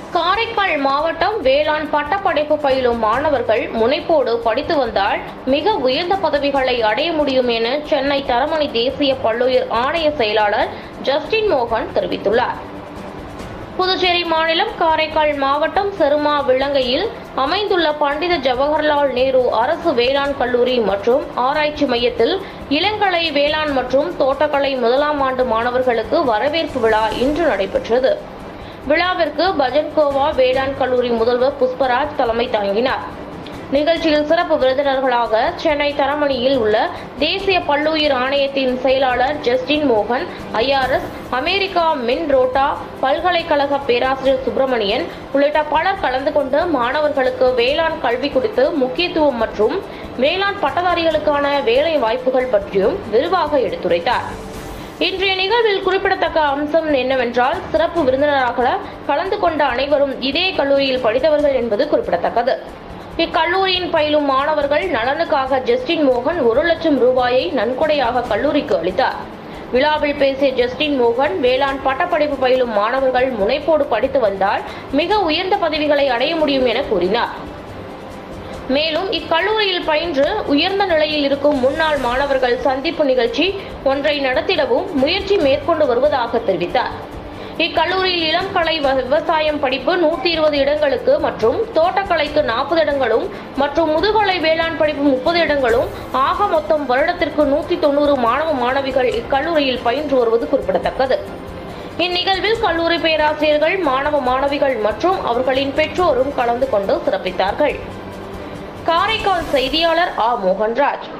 காரைக்கால் மாவட்டம் வேளாண் பட்டப்படிப்பு பயிலும் மாணவர்கள் முனைப்போடு படித்து வந்தால் மிக உயர்ந்த பதவிகளை அடைய முடியும் என சென்னை தரமணி தேசிய பல்லுயிர் ஆணைய செயலாளர் ஜஸ்டின் மோகன் தெரிவித்துள்ளார் புதுச்சேரி மாநிலம் காரைக்கால் மாவட்டம் செருமா விலங்கையில் அமைந்துள்ள பண்டித ஜவஹர்லால் நேரு அரசு வேளாண் கல்லூரி மற்றும் ஆராய்ச்சி மையத்தில் இளங்கலை வேளாண் மற்றும் தோட்டக்கலை முதலாம் ஆண்டு மாணவர்களுக்கு வரவேற்பு விழா இன்று நடைபெற்றது விழாவிற்கு பஜன்கோவா வேளாண் கல்லூரி முதல்வர் புஷ்பராஜ் தலைமை தாங்கினார் நிகழ்ச்சியில் சிறப்பு விருந்தினர்களாக சென்னை தரமணியில் உள்ள தேசிய பல்லுயிர் ஆணையத்தின் செயலாளர் ஜஸ்டின் மோகன் ஐஆர்எஸ் அமெரிக்கா மின் ரோட்டா பல்கலைக்கழக பேராசிரியர் சுப்பிரமணியன் உள்ளிட்ட பலர் கலந்து கொண்டு மாணவர்களுக்கு வேளாண் கல்வி குறித்து முக்கியத்துவம் மற்றும் வேளாண் பட்டதாரிகளுக்கான வேலை வாய்ப்புகள் பற்றியும் விரிவாக எடுத்துரைத்தார் இன்றைய நிகழ்வில் குறிப்பிடத்தக்க அம்சம் என்னவென்றால் சிறப்பு விருந்தினராக கலந்து கொண்ட அனைவரும் இதே கல்லூரியில் படித்தவர்கள் என்பது குறிப்பிடத்தக்கது இக்கல்லூரியின் பயிலும் மாணவர்கள் நலனுக்காக ஜஸ்டின் மோகன் ஒரு லட்சம் ரூபாயை நன்கொடையாக கல்லூரிக்கு அளித்தார் விழாவில் பேசிய ஜஸ்டின் மோகன் வேளாண் பட்டப்படிப்பு பயிலும் மாணவர்கள் முனைப்போடு படித்து வந்தால் மிக உயர்ந்த பதவிகளை அடைய முடியும் என கூறினார் மேலும் இக்கல்லூரியில் பயின்று உயர்ந்த நிலையில் இருக்கும் முன்னாள் மாணவர்கள் சந்திப்பு நிகழ்ச்சி ஒன்றை நடத்திடவும் முயற்சி மேற்கொண்டு வருவதாக தெரிவித்தார் இக்கல்லூரியில் இளங்கலை வ- விவசாயம் படிப்பு நூத்தி இருபது இடங்களுக்கு மற்றும் தோட்டக்கலைக்கு நாற்பது இடங்களும் மற்றும் முதுகலை வேளாண் படிப்பு முப்பது இடங்களும் ஆக மொத்தம் வருடத்திற்கு நூத்தி தொண்ணூறு மாணவ மாணவிகள் இக்கல்லூரியில் பயின்று வருவது குறிப்பிடத்தக்கது இந்நிகழ்வில் கல்லூரி பேராசிரியர்கள் மாணவ மாணவிகள் மற்றும் அவர்களின் பெற்றோரும் கலந்து கொண்டு சிறப்பித்தார்கள் காரைக்கால் செய்தியாளர் ஆ மோகன்ராஜ்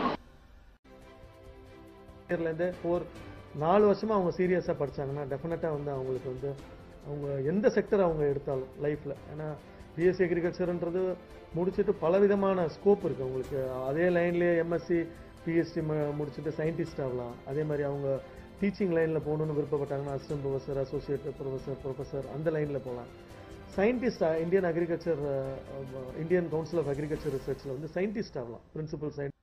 இயர்லேருந்து ஃபோர் நாலு வருஷமாக அவங்க சீரியஸாக படிச்சாங்கன்னா டெஃபினட்டாக வந்து அவங்களுக்கு வந்து அவங்க எந்த செக்டர் அவங்க எடுத்தாலும் லைஃப்பில் ஏன்னா பிஎஸ்சி அக்ரிகல்ச்சர்ன்றது முடிச்சுட்டு பலவிதமான ஸ்கோப் இருக்குது அவங்களுக்கு அதே லைன்லேயே எம்எஸ்சி பிஹெச்டி முடிச்சுட்டு சயின்டிஸ்ட் ஆகலாம் அதே மாதிரி அவங்க டீச்சிங் லைனில் போகணுன்னு விருப்பப்பட்டாங்கன்னா assistant professor associate professor professor அந்த லைனில் போகலாம் scientist Indian agriculture Indian council of agriculture ரிசர்ச்சில் வந்து சயின்டிஸ்ட் ஆகலாம் பிரின்சிபல் சயின்டிஸ்ட்